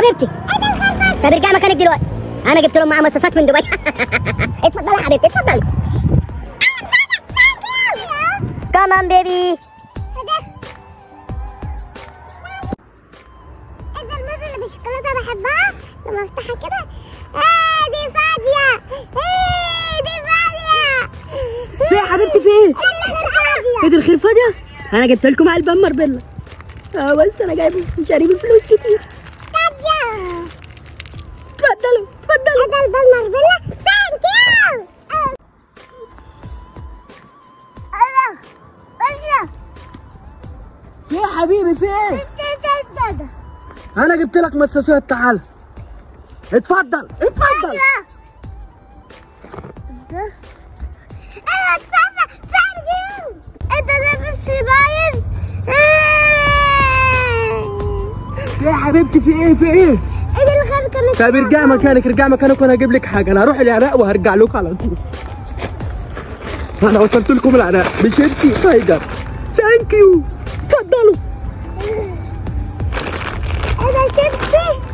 حبيبتي طب ارجعي مكانك دلوقتي انا جبت لهم معاه مصاصات من دبي اتفضلي يا حبيبتي اتفضلي كمان بيبي ايه ده الموز اللي بالشوكولاته بحبها لما افتحها كده ايه دي فاضيه ايه دي فاضيه في يا حبيبتي في ايه؟ اللي فاضيه ايه دي الخير فاضيه؟ انا جبت لكم علبه مربله اه بس انا جايب شاري بفلوس كتير فاضيه اتفضلوا اتفضلوا ده البلمر بيلا ثانك يو الله الله في ايه يا حبيبي في ايه؟ ده ده انا جبت لك مصاصات تعال اتفضل اتفضل ده انا استنى ثانك يو انت لابس بايظ في ايه يا حبيبتي في ايه في ايه؟ ايه ده الخير كانت طب ارجع مكانك ارجع مكانك وانا هجيب لك حاجه انا هروح العراق وهرجع لكم على طول انا وصلت لكم العراق بشيرتي تايجر ثانك يو اتفضلوا ايه ده شفتي